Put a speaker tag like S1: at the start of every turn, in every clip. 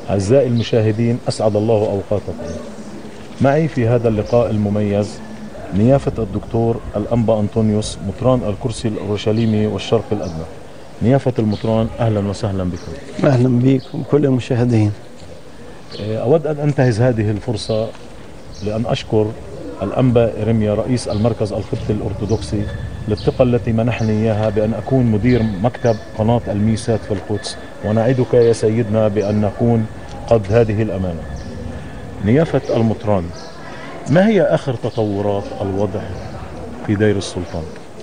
S1: أعزائي المشاهدين أسعد الله أوقاتكم معي في هذا اللقاء المميز نيافة الدكتور الأنبا أنطونيوس مطران الكرسي الأورشليمي والشرق الأدنى نيافة المطران أهلا وسهلا بكم
S2: أهلا بكم كل المشاهدين
S1: أود أن أنتهز هذه الفرصة لأن أشكر الأنبا إرميا رئيس المركز القبطي الأرثوذكسي للثقة التي منحني إياها بأن أكون مدير مكتب قناة الميسات في القدس ونعدك يا سيدنا بأن نكون قد هذه الأمانة نيافة المطران ما هي آخر تطورات الوضع في دير السلطان؟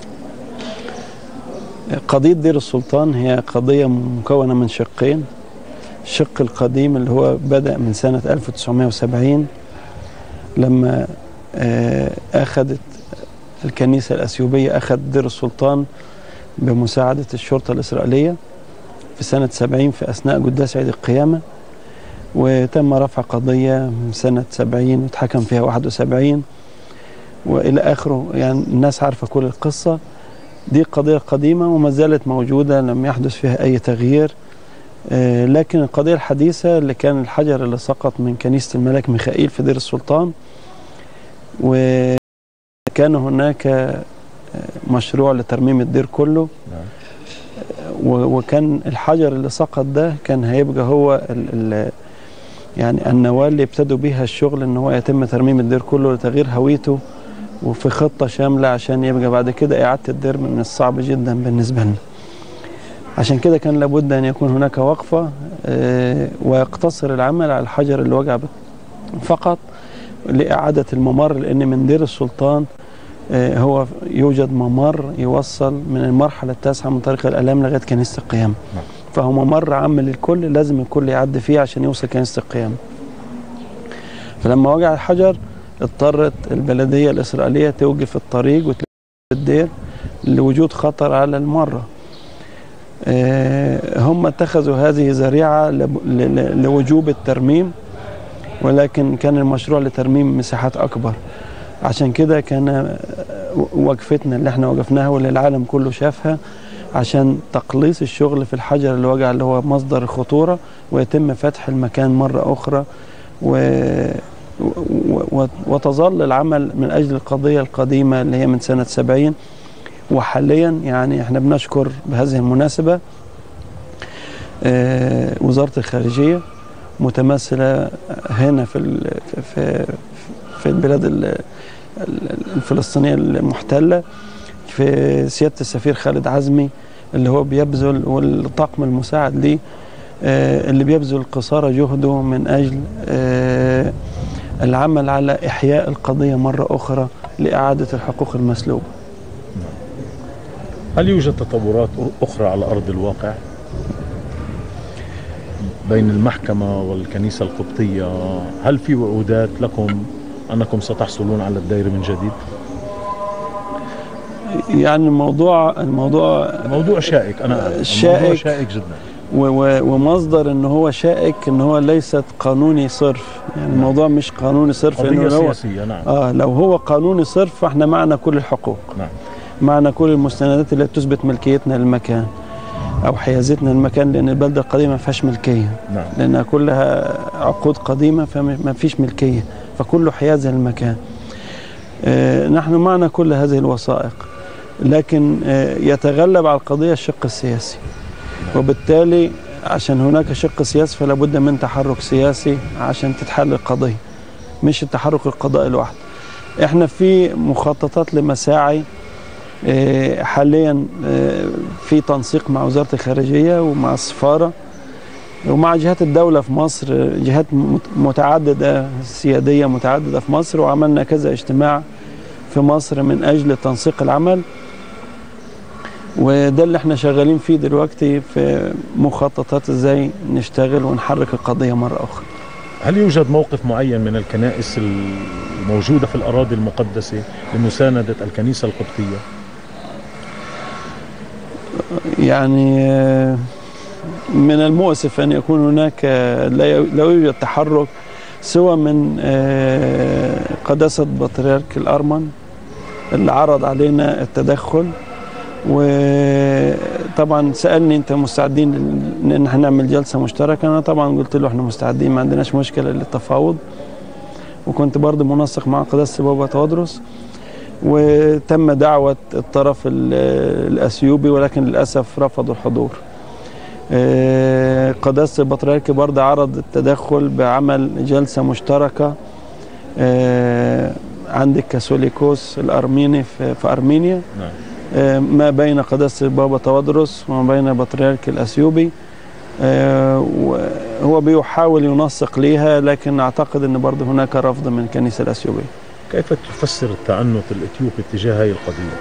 S2: قضية دير السلطان هي قضية مكونة من شقين الشق القديم اللي هو بدأ من سنة 1970 لما أخذت الكنيسة الأثيوبية أخذ دير السلطان بمساعدة الشرطة الإسرائيلية في سنة 70 في أثناء قداس عيد القيامة وتم رفع قضية من سنة 70 واتحكم فيها 71 وإلى آخره يعني الناس عارفة كل القصة دي قضية قديمة وما زالت موجودة لم يحدث فيها أي تغيير لكن القضية الحديثة اللي كان الحجر اللي سقط من كنيسة الملك ميخائيل في دير السلطان وكان هناك مشروع لترميم الدير كله وكان الحجر اللي سقط ده كان هيبقى هو ال ال يعني النواة اللي ابتدوا بيها الشغل ان هو يتم ترميم الدير كله لتغيير هويته وفي خطة شاملة عشان يبقى بعد كده إعادة الدير من الصعب جدا بالنسبة لنا عشان كده كان لابد أن يكون هناك وقفة ويقتصر العمل على الحجر اللي وقع فقط لإعادة الممر لأن من دير السلطان هو يوجد ممر يوصل من المرحلة التاسعة من طريق الألام لغاية كنيسة القيامة فهو ممر عام للكل لازم الكل يعدي فيه عشان يوصل كنيسة القيامة فلما وقع الحجر اضطرت البلدية الإسرائيلية توقف الطريق وتلف الدير لوجود خطر على المرة هم اتخذوا هذه ذريعة لوجوب الترميم ولكن كان المشروع لترميم مساحات أكبر عشان كده كان وقفتنا اللي احنا وقفناها واللي العالم كله شافها عشان تقليص الشغل في الحجر اللي وقع اللي هو مصدر الخطورة ويتم فتح المكان مرة أخرى و وتظل العمل من أجل القضية القديمة اللي هي من سنة 70 وحاليا يعني احنا بنشكر بهذه المناسبة وزارة الخارجية متمثلة هنا في في في البلاد الفلسطينية المحتلة في سيادة السفير خالد عزمي اللي هو بيبذل والطاقم المساعد ليه اللي بيبذل قصارى جهده من أجل العمل على إحياء القضية مرة أخرى لإعادة الحقوق المسلوبة
S1: هل يوجد تطورات أخرى على أرض الواقع بين المحكمة والكنيسة القبطية هل في وعودات لكم أنكم ستحصلون على الدائرة من جديد
S2: يعني الموضوع الموضوع
S1: موضوع شائك أنا
S2: شائك
S1: موضوع شائك جدا
S2: ومصدر ان هو شائك ان هو ليست قانوني صرف يعني نعم. الموضوع مش قانوني صرف
S1: قضية
S2: انه
S1: سياسية نعم
S2: اه لو هو قانوني صرف فاحنا معنا كل الحقوق
S1: نعم
S2: معنا كل المستندات اللي تثبت ملكيتنا للمكان او حيازتنا للمكان لان البلده القديمه ما فيهاش ملكيه
S1: نعم
S2: لانها كلها عقود قديمه فما فيش ملكيه فكله حيازه للمكان آه نحن معنا كل هذه الوثائق لكن آه يتغلب على القضيه الشق السياسي وبالتالي عشان هناك شق سياسي فلا بد من تحرك سياسي عشان تتحل القضيه مش التحرك القضائي لوحده احنا في مخططات لمساعي حاليا في تنسيق مع وزاره الخارجيه ومع السفاره ومع جهات الدوله في مصر جهات متعدده سياديه متعدده في مصر وعملنا كذا اجتماع في مصر من اجل تنسيق العمل وده اللي احنا شغالين فيه دلوقتي في مخططات ازاي نشتغل ونحرك القضيه مره اخرى
S1: هل يوجد موقف معين من الكنائس الموجودة في الأراضي المقدسة لمساندة الكنيسة القبطية؟
S2: يعني من المؤسف أن يكون هناك لا يوجد تحرك سوى من قداسة بطريرك الأرمن اللي عرض علينا التدخل وطبعا سالني انت مستعدين لل- ان احنا نعمل جلسه مشتركه انا طبعا قلت له احنا مستعدين ما عندناش مشكله للتفاوض وكنت برضه منسق مع قداسه بابا تودرس وتم دعوه الطرف ال- الاثيوبي ولكن للاسف رفضوا الحضور آه، قداسه البطريركي برضه عرض التدخل بعمل جلسه مشتركه آه، عند الكاثوليكوس الارميني في في ارمينيا
S1: نعم
S2: آه، ما بين قداسة البابا تودرس وما بين البطريرك الأثيوبي آه، وهو بيحاول ينسق ليها لكن أعتقد أن برضه هناك رفض من الكنيسة الأثيوبية
S1: كيف تفسر التعنت الإثيوبي تجاه هذه القضية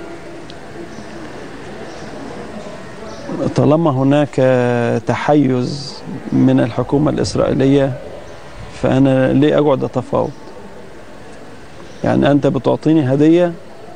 S2: طالما هناك تحيز من الحكومة الإسرائيلية فأنا ليه أقعد أتفاوض يعني أنت بتعطيني هدية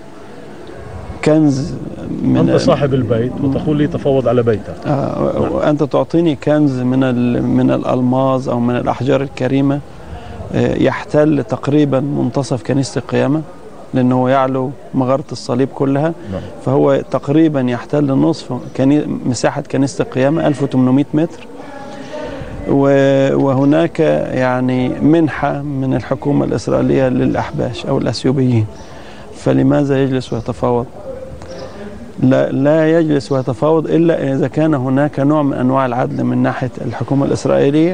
S2: كنز من
S1: أنت صاحب البيت وتقول لي تفاوض على بيتك
S2: آه، وأنت تعطيني كنز من ال- من الألماظ أو من الأحجار الكريمة آه، يحتل تقريبا منتصف كنيسة القيامة لأنه يعلو مغارة الصليب كلها
S1: نعم
S2: فهو تقريبا يحتل نصف كني... مساحة كنيسة القيامة 1800 متر و- وهناك يعني منحة من الحكومة الإسرائيلية للأحباش أو الأثيوبيين فلماذا يجلس ويتفاوض لا, لا يجلس ويتفاوض إلا إذا كان هناك نوع من أنواع العدل من ناحية الحكومة الإسرائيلية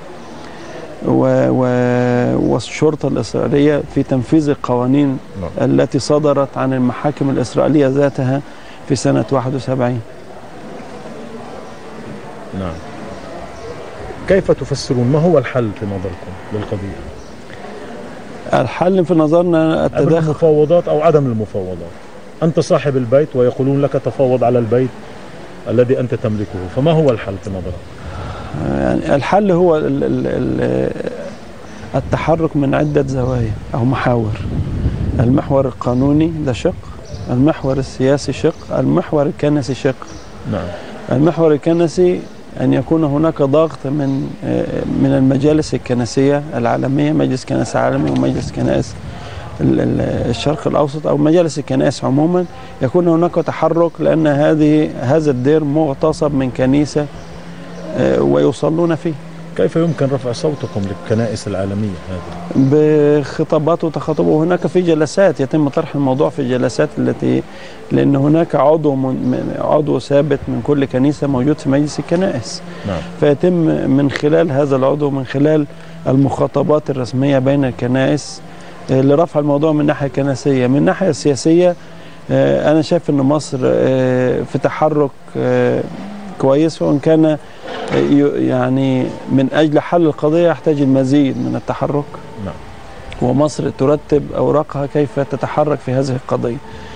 S2: و و والشرطة الإسرائيلية في تنفيذ القوانين
S1: نعم
S2: التي صدرت عن المحاكم الإسرائيلية ذاتها في سنة 71
S1: نعم كيف تفسرون ما هو الحل في نظركم للقضية
S2: الحل في نظرنا
S1: قبل
S2: التداخل
S1: المفاوضات أو عدم المفاوضات أنت صاحب البيت ويقولون لك تفاوض على البيت الذي أنت تملكه فما هو الحل في نظرك
S2: يعني الحل هو ال ال ال التحرك من عدة زوايا أو محاور المحور القانوني ده شق المحور السياسي شق المحور الكنسي شق
S1: نعم
S2: المحور الكنسي أن يكون هناك ضغط من من المجالس الكنسية العالمية مجلس كنائس عالمي ومجلس كنائس ال- ال- الشرق الأوسط أو مجالس الكنائس عموما يكون هناك تحرك لأن هذه هذا الدير مغتصب من كنيسة آه، ويصلون فيه
S1: كيف يمكن رفع صوتكم للكنائس العالمية هذه
S2: بخطابات وتخاطب وهناك في جلسات يتم طرح الموضوع في الجلسات التي لأن هناك عضو من من- عضو ثابت من كل كنيسة موجود في مجلس الكنائس
S1: نعم
S2: فيتم من خلال هذا العضو من خلال المخاطبات الرسمية بين الكنائس آه، لرفع الموضوع من الناحية الكنسية من الناحية السياسية آه، أنا شايف أن مصر آه، في تحرك آه، كويس وإن كان آه، ي- يعني من أجل حل القضية يحتاج المزيد من التحرك
S1: نعم
S2: ومصر ترتب أوراقها كيف تتحرك في هذه القضية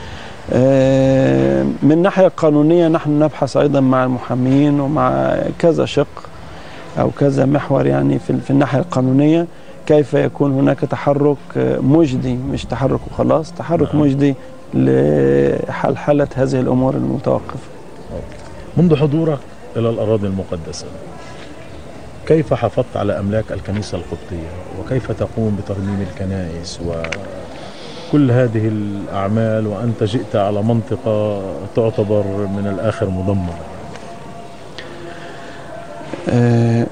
S2: آه، من الناحية القانونية نحن نبحث أيضا مع المحامين ومع كذا شق أو كذا محور يعني في في الناحية القانونية كيف يكون هناك تحرك آه، مجدي مش تحرك وخلاص تحرك
S1: نعم.
S2: مجدي لحلحلة هذه الأمور المتوقفة
S1: منذ حضورك إلى الأراضي المقدسة كيف حافظت على أملاك الكنيسة القبطية وكيف تقوم بترميم الكنائس وكل هذه الأعمال وأنت جئت على منطقة تعتبر من الآخر مدمرة
S2: آه،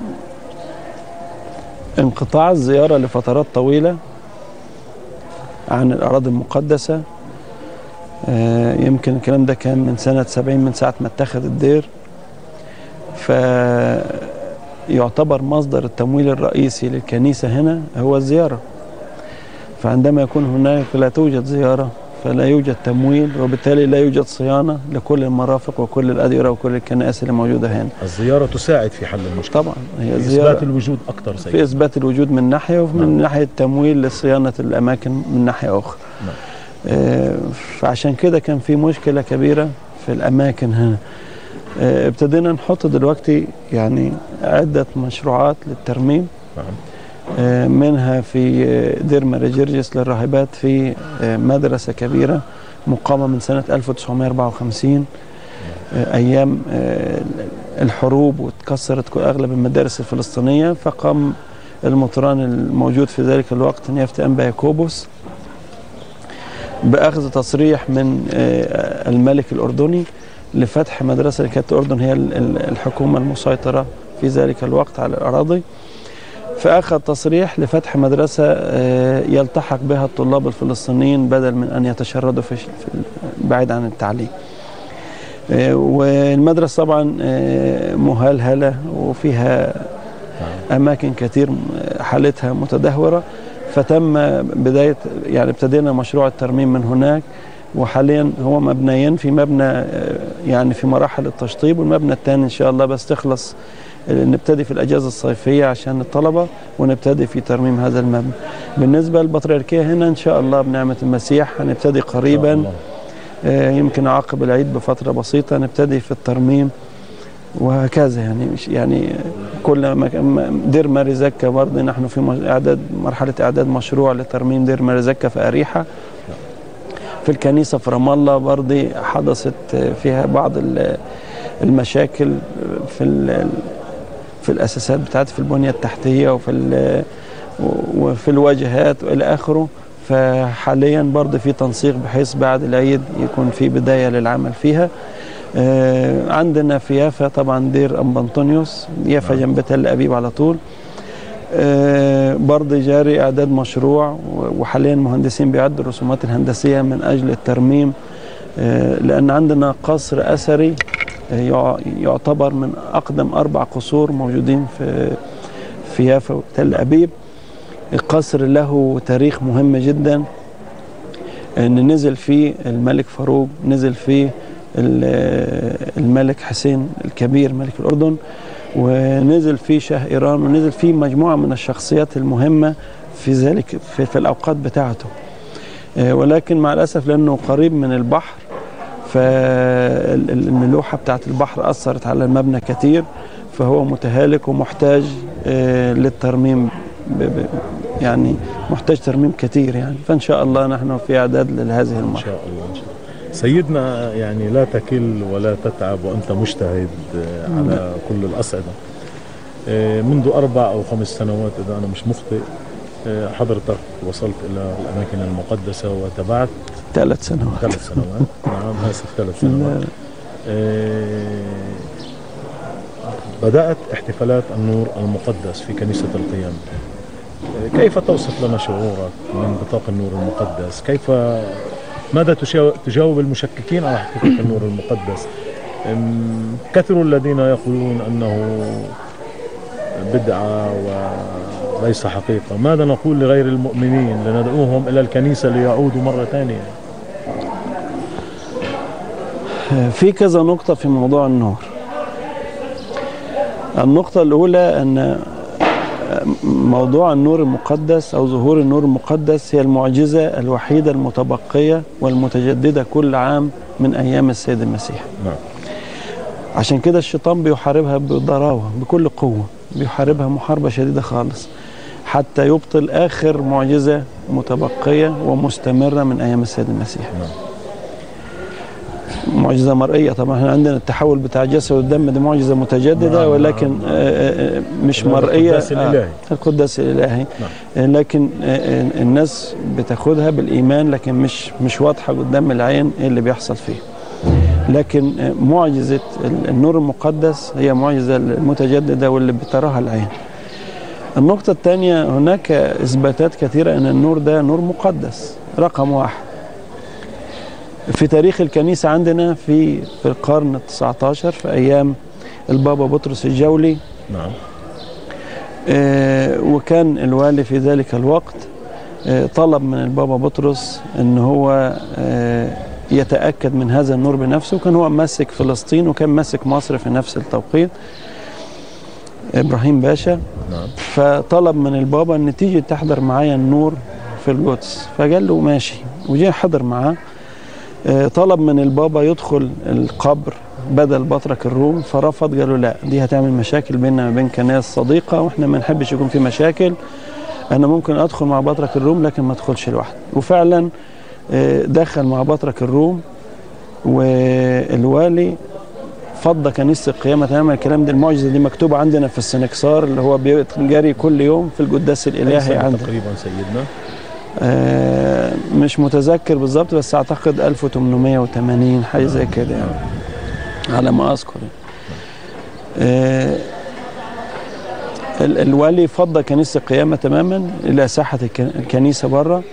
S2: انقطاع الزيارة لفترات طويلة عن الأراضي المقدسة آه، يمكن الكلام ده كان من سنة 70 من ساعة ما اتخذ الدير فيعتبر مصدر التمويل الرئيسي للكنيسة هنا هو الزيارة فعندما يكون هناك لا توجد زيارة فلا يوجد تمويل وبالتالي لا يوجد صيانة لكل المرافق وكل الأديرة وكل الكنائس اللي موجودة هنا
S1: الزيارة تساعد في حل المشكلة
S2: طبعا هي
S1: في
S2: الزيارة
S1: إثبات الوجود أكثر
S2: في
S1: سيد
S2: اثبات الوجود من ناحيه ومن
S1: نعم.
S2: ناحيه تمويل لصيانه الاماكن من ناحيه اخرى
S1: نعم.
S2: آه، فعشان كده كان في مشكله كبيره في الاماكن هنا آه، ابتدينا نحط دلوقتي يعني عده مشروعات للترميم
S1: نعم
S2: آه، منها في آه، دير مراجرجس للراهبات في آه، مدرسه كبيره مقامه من سنه 1954 آه، ايام آه، الحروب وتكسرت كل- اغلب المدارس الفلسطينيه فقام المطران الموجود في ذلك الوقت نيافة أنبا ياكوبوس باخذ تصريح من آه، الملك الاردني لفتح مدرسه كانت الاردن هي ال- ال- الحكومه المسيطره في ذلك الوقت على الاراضي فاخذ تصريح لفتح مدرسه آه، يلتحق بها الطلاب الفلسطينيين بدل من ان يتشردوا في في ال- بعيد عن التعليم آه، والمدرسه طبعا آه، مهلهله وفيها اماكن كتير حالتها متدهوره فتم بدايه يعني ابتدينا مشروع الترميم من هناك وحاليا هو مبنيين في مبنى آه، يعني في مراحل التشطيب والمبنى الثاني ان شاء الله بس تخلص آه، نبتدي في الاجازه الصيفيه عشان الطلبه ونبتدي في ترميم هذا المبنى. بالنسبه للبطريركيه هنا ان شاء الله بنعمه المسيح هنبتدي قريبا آه، يمكن عقب العيد بفتره بسيطه نبتدي في الترميم وهكذا يعني مش يعني كل ما ما- دير ماري زكا برضه نحن في مش- اعداد مرحله اعداد مشروع لترميم دير ماري زكا في اريحه في الكنيسه في رام الله برضه حدثت فيها بعض ال- المشاكل في ال- في الاساسات بتاعت في البنيه التحتيه وفي ال- وفي الواجهات والى اخره فحاليا برضه في تنسيق بحيث بعد العيد يكون في بدايه للعمل فيها آه، عندنا في يافا طبعا دير ام بنطونيوس يافا جنب تل ابيب على طول آه، برضه جاري اعداد مشروع و- وحاليا المهندسين بيعدوا الرسومات الهندسيه من اجل الترميم آه، لان عندنا قصر اثري آه، يع- يعتبر من اقدم اربع قصور موجودين في في يافا وتل ابيب القصر له تاريخ مهم جدا ان نزل فيه الملك فاروق نزل فيه ال- الملك حسين الكبير ملك الأردن ونزل فيه شاه إيران ونزل فيه مجموعة من الشخصيات المهمة في ذلك في, في الأوقات بتاعته آه، ولكن مع الأسف لأنه قريب من البحر فالملوحة بتاعت البحر أثرت على المبنى كتير فهو متهالك ومحتاج آه، للترميم ب- ب- يعني محتاج ترميم كتير يعني فإن شاء الله نحن في إعداد لهذه
S1: ان
S2: المرحلة
S1: شاء الله ان شاء الله سيدنا يعني لا تكل ولا تتعب وانت مجتهد آه، على كل الاصعده آه، منذ اربع او خمس سنوات اذا انا مش مخطئ آه، حضرتك وصلت الى الاماكن المقدسه وتبعت
S2: ثلاث سنوات
S1: ثلاث سنوات نعم اسف ثلاث سنوات آه، بدات احتفالات النور المقدس في كنيسه القيامه آه، كيف توصف لنا شعورك من بطاق النور المقدس كيف ماذا تشاو- تجاوب المشككين على حقيقة النور المقدس أم، كثروا الذين يقولون أنه بدعة وليس حقيقة ماذا نقول لغير المؤمنين لندعوهم إلى الكنيسة ليعودوا مرة ثانية
S2: في كذا نقطة في موضوع النور النقطة الأولى أن موضوع النور المقدس أو ظهور النور المقدس هي المعجزة الوحيدة المتبقية والمتجددة كل عام من أيام السيد المسيح
S1: نعم
S2: عشان كده الشيطان بيحاربها بضراوة بكل قوة بيحاربها محاربة شديدة خالص حتى يبطل آخر معجزة متبقية ومستمرة من أيام السيد المسيح
S1: نعم
S2: معجزة مرئية طبعا احنا عندنا التحول بتاع الجسد والدم دي معجزة متجددة
S1: نعم،
S2: ولكن
S1: نعم، نعم.
S2: آه، آه، مش
S1: هذا
S2: مرئية
S1: القداس الإلهي.
S2: القداس الإلهي
S1: نعم.
S2: آه، لكن آه، آه، الناس بتاخدها بالإيمان لكن مش مش واضحة قدام العين ايه اللي بيحصل فيه لكن آه، معجزة ال- النور المقدس هي معجزة المتجددة واللي بتراها العين النقطة الثانية هناك إثباتات كثيرة أن النور ده نور مقدس رقم واحد في تاريخ الكنيسة عندنا في في القرن التسعة عشر في أيام البابا بطرس الجولي
S1: نعم
S2: آه، وكان الوالي في ذلك الوقت آه، طلب من البابا بطرس ان هو آه، يتأكد من هذا النور بنفسه كان هو ماسك فلسطين وكان ماسك مصر في نفس التوقيت إبراهيم باشا
S1: نعم
S2: فطلب من البابا ان تيجي تحضر معايا النور في القدس فقال له ماشي وجاء حضر معاه آه، طلب من البابا يدخل القبر بدل بطرك الروم فرفض قالوا لا دي هتعمل مشاكل بيننا وبين كنائس صديقة واحنا ما نحبش يكون في مشاكل انا ممكن ادخل مع بطرك الروم لكن ما ادخلش لوحدي وفعلا آه، دخل مع بطرك الروم والوالي فض كنيسة القيامة تماما الكلام ده المعجزة دي مكتوبة عندنا في السنكسار اللي هو بيجري كل يوم في القداس
S1: أي
S2: الإلهي
S1: سنة
S2: عندنا
S1: تقريبا سيدنا
S2: آه مش متذكر بالظبط بس اعتقد 1880 حاجه زي كده يعني على ما اذكر آه، ال- الوالي فضى كنيسه القيامه تماما الى ساحه الك- الكنيسه بره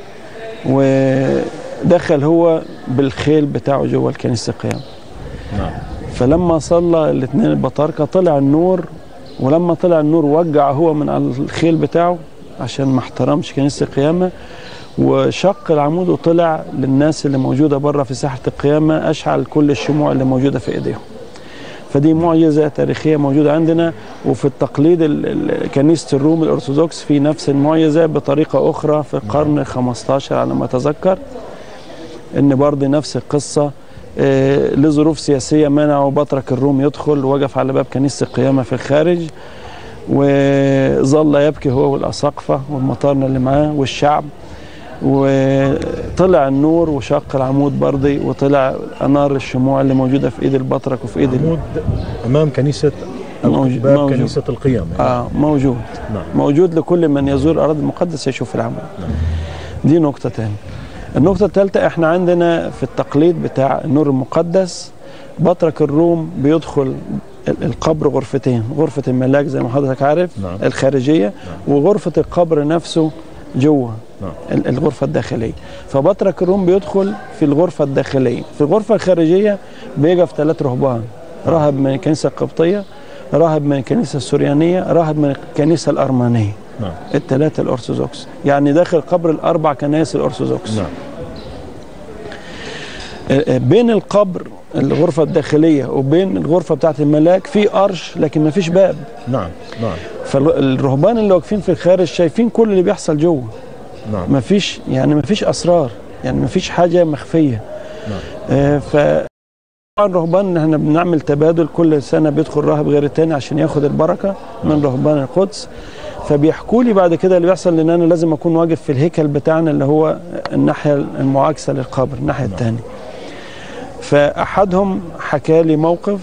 S2: ودخل هو بالخيل بتاعه جوه الكنيسه القيامه
S1: نعم
S2: فلما صلى الاثنين البطاركه طلع النور ولما طلع النور وجع هو من على الخيل بتاعه عشان ما احترمش كنيسه القيامه وشق العمود وطلع للناس اللي موجوده بره في ساحه القيامه اشعل كل الشموع اللي موجوده في ايديهم فدي معجزه تاريخيه موجوده عندنا وفي التقليد ال- ال- كنيسه الروم الارثوذكس في نفس المعجزه بطريقه اخرى في القرن ال 15 على ما اتذكر ان برضه نفس القصه آه، لظروف سياسيه منعوا بطرك الروم يدخل وقف على باب كنيسه القيامه في الخارج وظل يبكي هو والاساقفه والمطارنه اللي معاه والشعب وطلع النور وشق العمود برضي وطلع انار الشموع اللي موجوده في ايد البطرك وفي ايد ال-
S1: عمود امام كنيسه أو
S2: موجود-
S1: باب
S2: موجود.
S1: كنيسه القيامه يعني.
S2: اه موجود
S1: نعم
S2: موجود لكل من يزور الأراضي المقدسة يشوف العمود
S1: نعم.
S2: دي نقطة تانية النقطة الثالثة احنا عندنا في التقليد بتاع النور المقدس بطرك الروم بيدخل ال- القبر غرفتين غرفة الملاك زي ما حضرتك عارف
S1: نعم.
S2: الخارجية وغرفة القبر نفسه جوه
S1: نعم.
S2: ال- الغرفة الداخلية فبطرك الروم بيدخل في الغرفة الداخلية في الغرفة الخارجية بيقف ثلاث رهبان راهب من الكنيسة القبطية راهب من الكنيسة السوريانية راهب من الكنيسة الأرمانية
S1: نعم
S2: الثلاثة الأرثوذكس يعني داخل قبر الأربع كنائس الأرثوذكس
S1: نعم
S2: آه، آه، بين القبر الغرفة الداخلية وبين الغرفة بتاعت الملاك في أرش لكن ما فيش باب
S1: نعم نعم
S2: فالرهبان اللي واقفين في الخارج شايفين كل اللي بيحصل جوه
S1: نعم
S2: ما فيش يعني ما فيش أسرار يعني ما فيش حاجة مخفية
S1: نعم.
S2: آه، ف طبعا رهبان احنا بنعمل تبادل كل سنه بيدخل راهب غير التاني عشان ياخد البركه من رهبان القدس فبيحكوا لي بعد كده اللي بيحصل لان انا لازم اكون واقف في الهيكل بتاعنا اللي هو الناحيه المعاكسه للقبر الناحيه
S1: نعم.
S2: الثانيه فاحدهم حكى لي موقف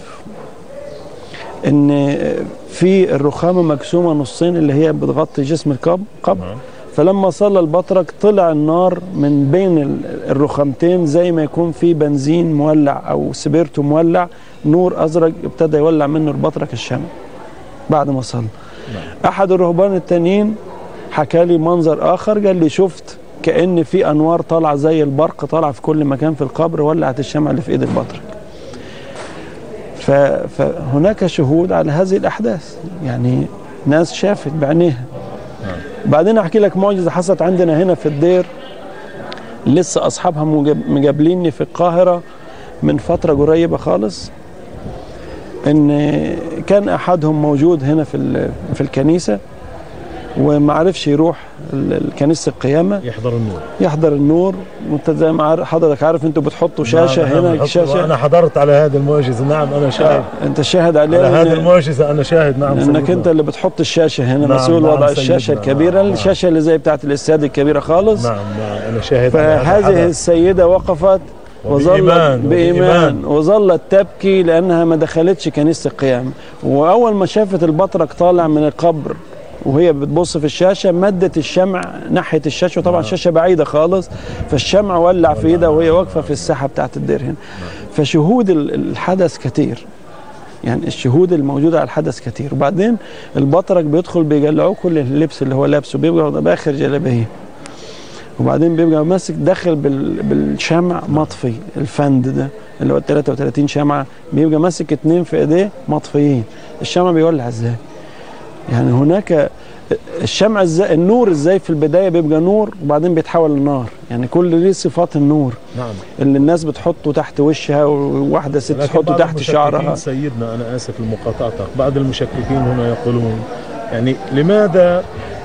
S2: ان في الرخامه مقسومه نصين اللي هي بتغطي جسم القبر قبر
S1: نعم
S2: فلما صلى البطرك طلع النار من بين ال- الرخامتين زي ما يكون في بنزين مولع او سبيرتو مولع نور ازرق ابتدى يولع منه البطرك الشمع بعد ما صلى
S1: نعم.
S2: احد الرهبان التانيين حكى لي منظر اخر قال لي شفت كان في انوار طالعه زي البرق طالعه في كل مكان في القبر ولعت الشمع اللي في ايد البطرك ف- فهناك شهود على هذه الاحداث يعني ناس شافت بعينيها
S1: نعم
S2: بعدين احكي لك معجزه حصلت عندنا هنا في الدير لسه اصحابها مجاب- مجابليني في القاهره من فتره قريبه خالص ان كان احدهم موجود هنا في ال- في الكنيسه وما عرفش يروح ال- ال- كنيسه القيامه
S1: يحضر النور
S2: يحضر النور وانت زي ما عارف- حضرتك عارف انتوا بتحطوا شاشه
S1: نعم،
S2: هنا
S1: نعم،
S2: شاشه
S1: انا حضرت على هذه المعجزه نعم انا شاهد
S2: انت شاهد
S1: على
S2: عليها
S1: هذه
S2: لأن-
S1: المعجزه انا شاهد نعم
S2: لانك
S1: سيدنا.
S2: انت اللي بتحط الشاشه هنا
S1: نعم،
S2: مسؤول
S1: نعم،
S2: وضع
S1: سيدنا،
S2: الشاشه
S1: نعم،
S2: الكبيره
S1: نعم.
S2: الشاشه اللي زي بتاعت الاستاد الكبيره خالص
S1: نعم نعم انا شاهد على هذا
S2: فهذه
S1: الحدث.
S2: السيدة وقفت وظلت
S1: وبإيمان،
S2: بإيمان
S1: وبإيمان.
S2: وظلت تبكي لأنها ما دخلتش كنيسة القيامة وأول ما شافت البطرك طالع من القبر وهي بتبص في الشاشة مدت الشمع ناحية الشاشة وطبعا
S1: نعم.
S2: الشاشة بعيدة خالص فالشمع ولع في ايدها وهي واقفة في الساحة بتاعت الدير هنا فشهود ال- الحدث كتير يعني الشهود الموجودة على الحدث كتير وبعدين البطرك بيدخل بيجلعوه كل اللبس اللي هو لابسه بيبقى بآخر جلابيه وبعدين بيبقى ماسك داخل بال... بالشمع مطفي الفند ده اللي هو ال 33 شمعة بيبقى ماسك اتنين في ايديه مطفيين الشمع بيولع ازاي يعني هناك الشمع ازاي النور ازاي في البداية بيبقى نور وبعدين بيتحول لنار يعني كل ليه صفات النور
S1: نعم
S2: اللي الناس بتحطه تحت وشها وواحدة ست
S1: لكن
S2: تحطه
S1: بعض
S2: تحت
S1: المشككين
S2: شعرها
S1: سيدنا انا اسف لمقاطعتك بعض المشككين هنا يقولون يعني لماذا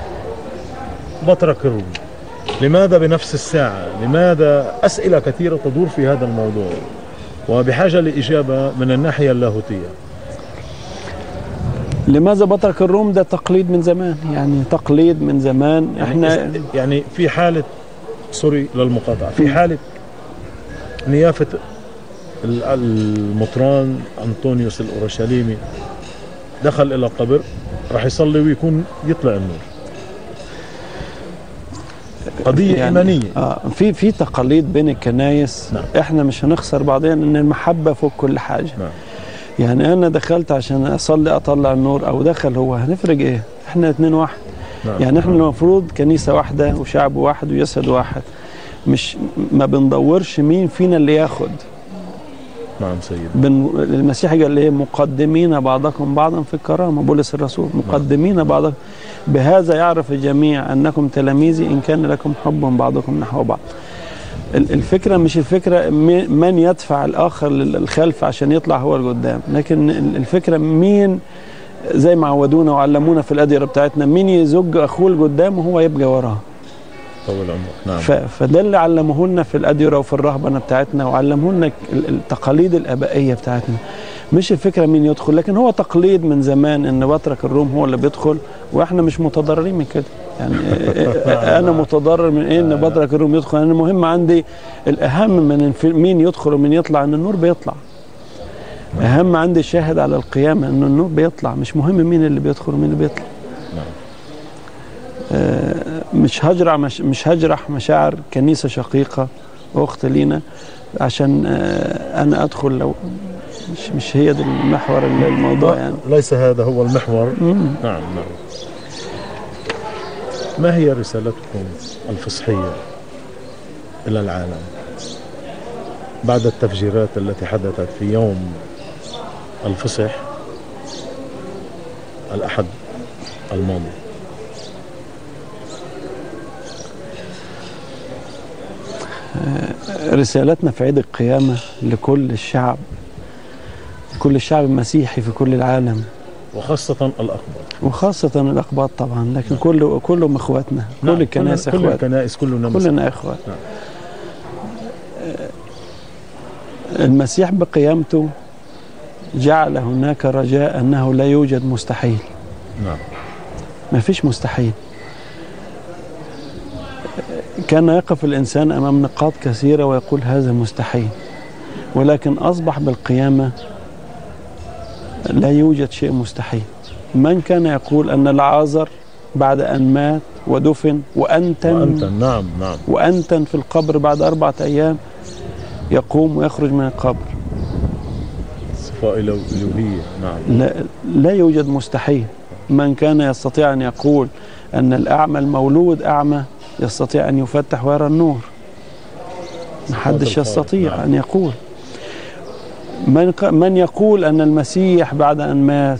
S1: بترك الروم لماذا بنفس الساعة لماذا أسئلة كثيرة تدور في هذا الموضوع وبحاجة لإجابة من الناحية اللاهوتية
S2: لماذا بترك الروم ده تقليد من زمان يعني تقليد من زمان احنا
S1: يعني, يعني في حالة سوري للمقاطعة في حالة نيافة ال- المطران أنطونيوس الأورشليمي دخل إلى القبر راح يصلي ويكون يطلع النور قضيه ايمانيه
S2: اه في في تقاليد بين الكنايس
S1: نعم.
S2: احنا مش هنخسر بعضنا ان المحبه فوق كل حاجه
S1: نعم
S2: يعني انا دخلت عشان اصلي اطلع النور او دخل هو هنفرق ايه احنا اتنين واحد
S1: نعم
S2: يعني احنا المفروض كنيسه واحده وشعب واحد وجسد واحد مش ما بندورش مين فينا اللي ياخد
S1: نعم سيد
S2: بن المسيح قال ايه مقدمين بعضكم بعضا في الكرامه بولس الرسول مقدمين بعضكم بهذا يعرف الجميع انكم تلاميذي ان كان لكم حب بعضكم نحو بعض ال- الفكره مش الفكره مي- من يدفع الاخر للخلف عشان يطلع هو لقدام لكن ال- الفكره مين زي ما عودونا وعلمونا في الاديره بتاعتنا مين يزج اخوه لقدام وهو يبقى وراه
S1: طول عمرك نعم
S2: ف- فده اللي علموه لنا في الأديرة وفي الرهبنة بتاعتنا وعلموه لنا ال- التقاليد الآبائية بتاعتنا مش الفكرة مين يدخل لكن هو تقليد من زمان إن بطرك الروم هو اللي بيدخل وإحنا مش متضررين من كده يعني أنا متضرر من إيه إن بطرك الروم يدخل أنا المهم عندي الأهم من الف- مين يدخل ومين يطلع إن النور بيطلع أهم عندي شاهد على القيامة إن النور بيطلع مش مهم مين اللي بيدخل ومين اللي بيطلع
S1: نعم
S2: مش هجرع مش, مش هجرح مشاعر كنيسة شقيقة أخت لينا عشان آه، أنا أدخل لو مش مش هي دي المحور الموضوع يعني
S1: ليس هذا هو المحور
S2: مم.
S1: نعم نعم ما هي رسالتكم الفصحية إلى العالم بعد التفجيرات التي حدثت في يوم الفصح الأحد الماضي
S2: رسالتنا في عيد القيامة لكل الشعب كل الشعب المسيحي في كل العالم
S1: وخاصة الأخبار
S2: وخاصة الأقباط طبعا لكن كل كلهم إخواتنا كل
S1: نعم،
S2: الكنائس
S1: كل
S2: إخوات
S1: الكنائس كلنا مسلمين.
S2: كلنا إخوات
S1: نعم.
S2: آه، المسيح بقيامته جعل هناك رجاء أنه لا يوجد مستحيل
S1: نعم
S2: ما فيش مستحيل كان يقف الإنسان أمام نقاط كثيرة ويقول هذا مستحيل ولكن أصبح بالقيامة لا يوجد شيء مستحيل من كان يقول أن العازر بعد أن مات ودفن وأنتن
S1: وأنت نعم نعم
S2: وأنتن في القبر بعد أربعة أيام يقوم ويخرج من القبر
S1: صفاء إلو- إلوهية نعم
S2: لا, لا يوجد مستحيل من كان يستطيع أن يقول أن الأعمى المولود أعمى يستطيع أن يفتح ويرى النور محدش
S1: الخالق،
S2: يستطيع
S1: نعم.
S2: أن يقول من, ق- من يقول أن المسيح بعد أن مات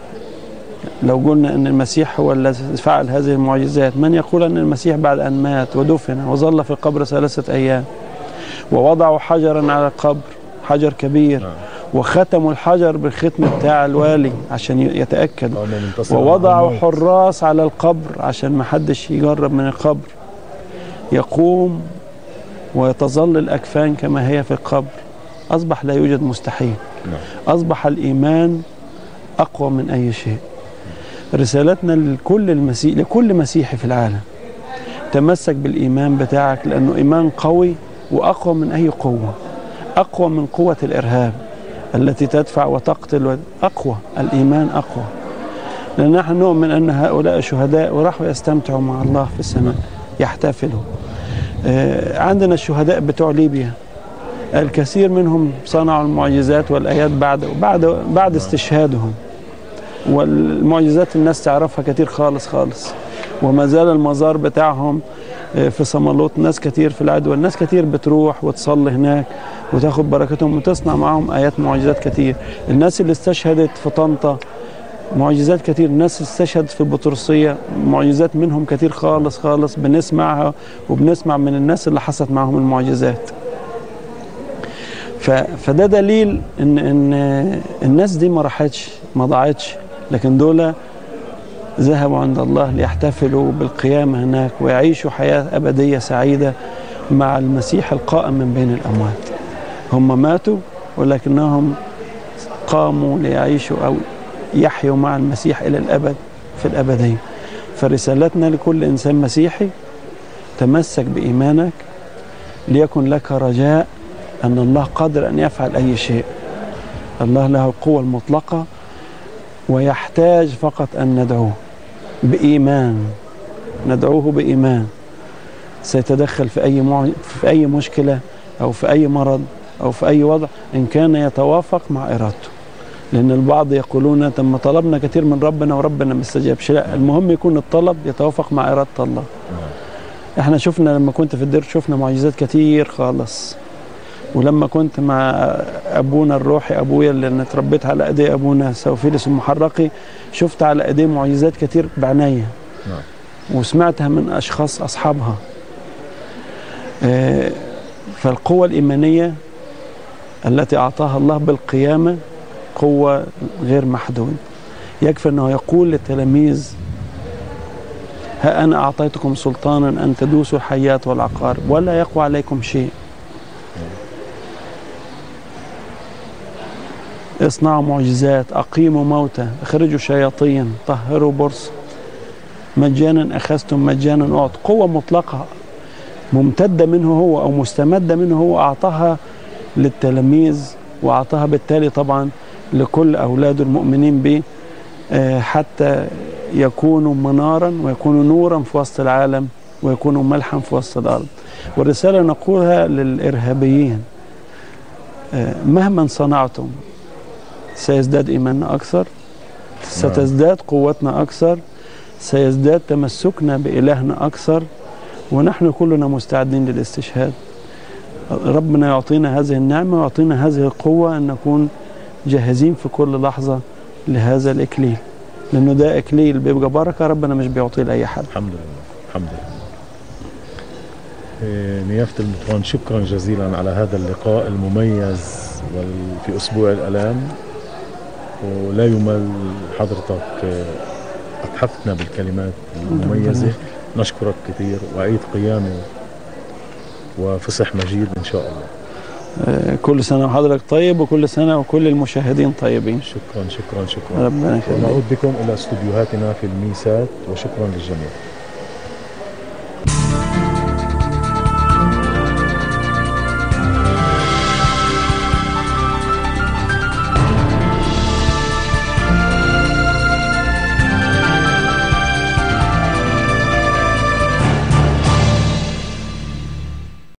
S2: لو قلنا أن المسيح هو الذي فعل هذه المعجزات من يقول أن المسيح بعد أن مات ودفن وظل في القبر ثلاثة أيام ووضعوا حجرا على القبر حجر كبير
S1: نعم
S2: وختموا الحجر بالختم بتاع الوالي عشان ي- يتأكدوا
S1: قام منتصرا
S2: ووضعوا
S1: على الموت.
S2: حراس على القبر عشان ما حدش يجرب من القبر يقوم وتظل الأكفان كما هي في القبر أصبح لا يوجد مستحيل
S1: نعم
S2: أصبح الإيمان أقوى من أي شيء رسالتنا لكل المسيح لكل مسيحي في العالم تمسك بالإيمان بتاعك لأنه إيمان قوي وأقوى من أي قوة أقوى من قوة الإرهاب التي تدفع وتقتل و- أقوى الإيمان أقوى لأن نحن نؤمن أن هؤلاء شهداء وراحوا يستمتعوا مع الله في السماء يحتفلوا آه، عندنا الشهداء بتوع ليبيا الكثير منهم صنعوا المعجزات والآيات بعد بعد بعد استشهادهم والمعجزات الناس تعرفها كتير خالص خالص وما زال المزار بتاعهم آه، في صمالوت ناس كتير في العدوى ناس كتير بتروح وتصلي هناك وتاخد بركتهم وتصنع معهم آيات معجزات كتير الناس اللي استشهدت في طنطا معجزات كتير الناس اللي استشهدت في البطرسية معجزات منهم كتير خالص خالص بنسمعها وبنسمع من الناس اللي حصلت معهم المعجزات ف... فده دليل ان ان الناس دي ما راحتش ما ضاعتش لكن دول ذهبوا عند الله ليحتفلوا بالقيامة هناك ويعيشوا حياة أبدية سعيدة مع المسيح القائم من بين الأموات هم ماتوا ولكنهم قاموا ليعيشوا أو يحيوا مع المسيح إلى الأبد في الأبدية فرسالتنا لكل إنسان مسيحي تمسك بإيمانك ليكن لك رجاء أن الله قادر أن يفعل أي شيء الله له القوة المطلقة ويحتاج فقط أن ندعوه بإيمان ندعوه بإيمان سيتدخل في أي مع... في أي مشكلة أو في أي مرض أو في أي وضع إن كان يتوافق مع إرادته لأن البعض يقولون تم طلبنا كثير من ربنا وربنا ما استجابش لا المهم يكون الطلب يتوافق مع إرادة الله احنا شفنا لما كنت في الدير شفنا معجزات كتير خالص ولما كنت مع ابونا الروحي ابويا اللي انا اتربيت على ايدي ابونا سوفيلس المحرقي شفت على ايديه معجزات كتير بعناية
S1: نعم.
S2: وسمعتها من اشخاص اصحابها آه، فالقوة الإيمانية التي أعطاها الله بالقيامة قوة غير محدود يكفي أنه يقول للتلاميذ ها أنا أعطيتكم سلطانا أن تدوسوا الحيات والعقارب ولا يقوى عليكم شيء اصنعوا معجزات أقيموا موتى اخرجوا شياطين طهروا برص مجانا أخذتم مجانا أعط قوة مطلقة ممتدة منه هو أو مستمدة منه هو أعطاها للتلاميذ وأعطاها بالتالي طبعا لكل أولاده المؤمنين به آه، حتى يكونوا منارا ويكونوا نورا في وسط العالم ويكونوا ملحا في وسط الأرض والرسالة نقولها للإرهابيين آه، مهما صنعتم سيزداد إيماننا أكثر ستزداد قوتنا أكثر سيزداد تمسكنا بإلهنا أكثر ونحن كلنا مستعدين للاستشهاد ربنا يعطينا هذه النعمة ويعطينا هذه القوة أن نكون جاهزين في كل لحظة لهذا الإكليل لأنه ده إكليل بيبقى بركة ربنا مش بيعطيه لأي حد
S1: الحمد لله الحمد لله إيه، نيافة المطران شكرا جزيلا على هذا اللقاء المميز وال- في أسبوع الألام ولا يمل حضرتك إيه، أتحفتنا بالكلمات المميزة نشكرك كثير وعيد قيامه وفصح مجيد إن شاء الله
S2: آه، كل سنة وحضرتك طيب وكل سنة وكل المشاهدين طيبين
S1: شكرا شكرا شكرا
S2: ربنا يخليك
S1: ونعود بكم إلى استديوهاتنا في الميسات وشكرا للجميع